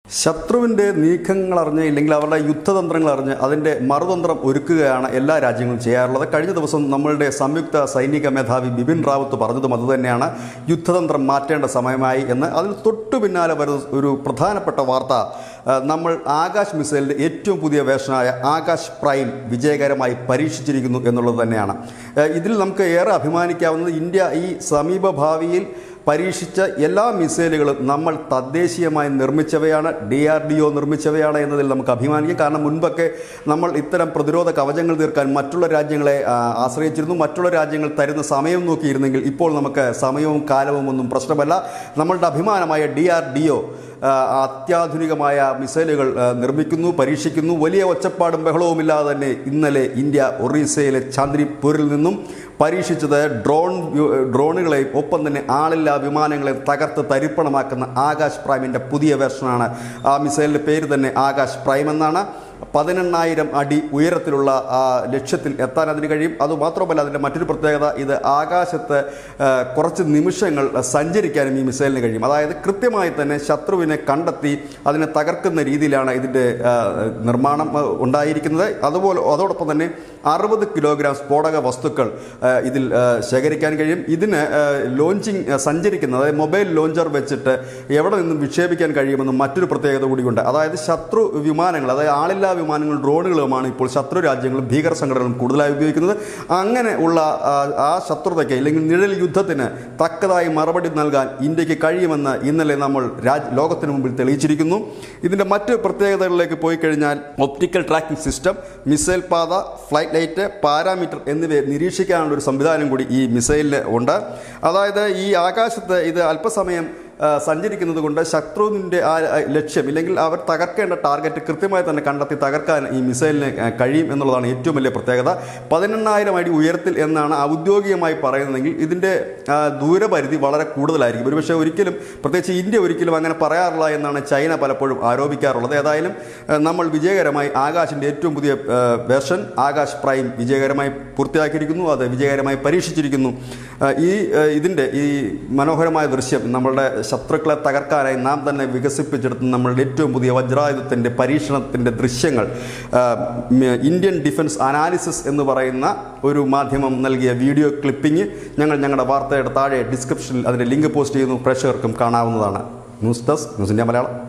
ശത്രുവിൻ്റെ നീക്കങ്ങൾ അറിഞ്ഞ് ഇല്ലെങ്കിൽ അവരുടെ യുദ്ധതന്ത്രങ്ങൾ അറിഞ്ഞ് അതിൻ്റെ മറുതന്ത്രം ഒരുക്കുകയാണ് എല്ലാ രാജ്യങ്ങളും ചെയ്യാറുള്ളത് കഴിഞ്ഞ ദിവസം നമ്മളുടെ സംയുക്ത സൈനിക മേധാവി ബിപിൻ റാവത്ത് പറഞ്ഞതും അതുതന്നെയാണ് യുദ്ധതന്ത്രം മാറ്റേണ്ട സമയമായി എന്ന് അതിൽ തൊട്ടു പിന്നാലെ വരുന്ന ഒരു പ്രധാനപ്പെട്ട വാർത്ത ആ, നമ്മൾ ആകാശ് മിസൈലിൻ്റെ ഏറ്റവും പുതിയ വേഷനായ ആകാശ് പ്രൈം വിജയകരമായി പരീക്ഷിച്ചിരിക്കുന്നു എന്നുള്ളത് തന്നെയാണ് ആ, ഇതിൽ നമുക്ക് ഏറെ അഭിമാനിക്കാവുന്നത് ഇന്ത്യ ഈ സമീപ ഭാവിയിൽ പരീക്ഷിച്ച എല്ലാ മിസൈലുകളും നമ്മൾ തദ്ദേശീയമായി നിർമ്മിച്ചവയാണ് ഡി ആർ ഡി ഒ നിർമ്മിച്ചവയാണ് എന്നതിൽ നമുക്ക് അഭിമാനിക്കാം കാരണം മുൻപൊക്കെ നമ്മൾ ഇത്തരം പ്രതിരോധ കവചങ്ങൾ തീർക്കാൻ മറ്റുള്ള രാജ്യങ്ങളെ ആ, ആശ്രയിച്ചിരുന്നു മറ്റുള്ള രാജ്യങ്ങൾ തരുന്ന സമയം നോക്കിയിരുന്നെങ്കിൽ ഇപ്പോൾ നമുക്ക് സമയവും കാലവും ഒന്നും പ്രശ്നമല്ല നമ്മളുടെ അഭിമാനമായ ഡി ആർ ഡി ഒ അത്യാധുനികമായ മിസൈലുകൾ ആ, നിർമ്മിക്കുന്നു പരീക്ഷിക്കുന്നു വലിയ ഒച്ചപ്പാടും ബഹളവുമില്ലാതെ തന്നെ ഇന്നലെ ഇന്ത്യ ഒറീസയിലെ ചാന്ദ്രിപൂരിൽ നിന്നും പരീക്ഷിച്ചത് ഡ്രോൺ വ്യ- ഡ്രോണുകളെയും ഒപ്പം തന്നെ ആളില്ലാ വിമാനങ്ങളെ തകർത്ത് തരിപ്പണമാക്കുന്ന ആകാശ് പ്രൈമിൻ്റെ പുതിയ വെർഷനാണ് ആ മിസൈലിൻ്റെ പേര് തന്നെ ആകാശ് പ്രൈം എന്നാണ് പതിനെണ്ണായിരം അടി ഉയരത്തിലുള്ള ആ ലക്ഷ്യത്തിൽ എത്താൻ അതിന് കഴിയും അതുമാത്രമല്ല അതിൻ്റെ മറ്റൊരു പ്രത്യേകത ഇത് ആകാശത്ത് ആ, കുറച്ച് നിമിഷങ്ങൾ സഞ്ചരിക്കാനും ഈ മിസൈലിന് കഴിയും അതായത് കൃത്യമായി തന്നെ ശത്രുവിനെ കണ്ടെത്തി അതിനെ തകർക്കുന്ന രീതിയിലാണ് ഇതിൻ്റെ ആ, നിർമ്മാണം ആ, ഉണ്ടായിരിക്കുന്നത് അതുപോലെ അതോടൊപ്പം തന്നെ അറുപത് കിലോഗ്രാം സ്ഫോടക വസ്തുക്കൾ ആ, ഇതിൽ ആ, ശേഖരിക്കാൻ കഴിയും ഇതിന് ലോഞ്ചിങ് സഞ്ചരിക്കുന്നത് അതായത് മൊബൈൽ ലോഞ്ചർ വെച്ചിട്ട് എവിടെ നിന്നും വിക്ഷേപിക്കാൻ കഴിയുമെന്ന് മറ്റൊരു പ്രത്യേകത കൂടിയുണ്ട് അതായത് ശത്രു വിമാനങ്ങൾ അതായത് ആളില്ലാ വിമാനങ്ങൾ ഡ്രോണുകളുമാണ് ഇപ്പോൾ ശത്രു രാജ്യങ്ങളും ഭീകര സംഘടനകളും കൂടുതലായി ഉപയോഗിക്കുന്നത് അങ്ങനെ ഉള്ള ആ, ആ ശത്രുതയ്ക്ക് അല്ലെങ്കിൽ നിഴൽ യുദ്ധത്തിന് തക്കതായി മറുപടി നൽകാൻ ഇന്ത്യക്ക് കഴിയുമെന്ന് ഇന്നലെ നമ്മൾ രാജ് ലോകത്തിന് മുമ്പിൽ തെളിയിച്ചിരിക്കുന്നു ഇതിൻ്റെ മറ്റ് പ്രത്യേകതകളിലേക്ക് പോയി കഴിഞ്ഞാൽ ഒപ്റ്റിക്കൽ ട്രാക്കിംഗ് സിസ്റ്റം മിസൈൽ പാത ഫ്ലൈറ്റ് ലൈറ്റ് പാരാമീറ്റർ എന്നിവയെ നിരീക്ഷിക്കാനുള്ള ഒരു സംവിധാനം കൂടി ഈ മിസൈലിന് ഉണ്ട് അതായത് ഈ ആകാശത്ത് ഇത് അല്പസമയം ആ, സഞ്ചരിക്കുന്നത് കൊണ്ട് ശത്രുവിൻ്റെ ആ ആ, ലക്ഷ്യം ഇല്ലെങ്കിൽ അവർ തകർക്കേണ്ട ടാർഗറ്റ് കൃത്യമായി തന്നെ കണ്ടെത്തി തകർക്കാൻ ഈ മിസൈലിന് ആ, കഴിയും എന്നുള്ളതാണ് ഏറ്റവും വലിയ പ്രത്യേകത പതിനെണ്ണായിരം അടി ഉയരത്തിൽ എന്നാണ് ഔദ്യോഗികമായി പറയുന്നതെങ്കിൽ ഇതിൻ്റെ ആ, ദൂരപരിധി വളരെ കൂടുതലായിരിക്കും ഒരുപക്ഷെ ഒരിക്കലും പ്രത്യേകിച്ച് ഇന്ത്യ ഒരിക്കലും അങ്ങനെ പറയാറില്ല എന്നാണ് ചൈന പലപ്പോഴും ആരോപിക്കാറുള്ളത് ഏതായാലും ആ, നമ്മൾ വിജയകരമായി ആകാശിൻ്റെ ഏറ്റവും പുതിയ വേർഷൻ ആകാശ് പ്രൈം വിജയകരമായി പൂർത്തിയാക്കിയിരിക്കുന്നു അത് വിജയകരമായി പരീക്ഷിച്ചിരിക്കുന്നു ആ, ഈ ആ, ഇതിൻ്റെ ഈ മനോഹരമായ ദൃശ്യം നമ്മളുടെ ശത്രുക്കളെ തകർക്കാനായി നാം തന്നെ വികസിപ്പിച്ചെടുത്ത നമ്മളുടെ ഏറ്റവും പുതിയ വജ്രായുധത്തിൻ്റെ പരീക്ഷണത്തിൻ്റെ ദൃശ്യങ്ങൾ ആ, മ- ഇന്ത്യൻ ഡിഫൻസ് അനാലിസിസ് എന്ന് പറയുന്ന ഒരു മാധ്യമം നൽകിയ വീഡിയോ ക്ലിപ്പിംഗ് ഞങ്ങൾ ഞങ്ങളുടെ വാർത്തയുടെ താഴെ ഡിസ്ക്രിപ്ഷനിൽ അതിൻ്റെ ലിങ്ക് പോസ്റ്റ് ചെയ്യുന്നു പ്രേക്ഷകർക്കും കാണാവുന്നതാണ് news desk news India Malayalam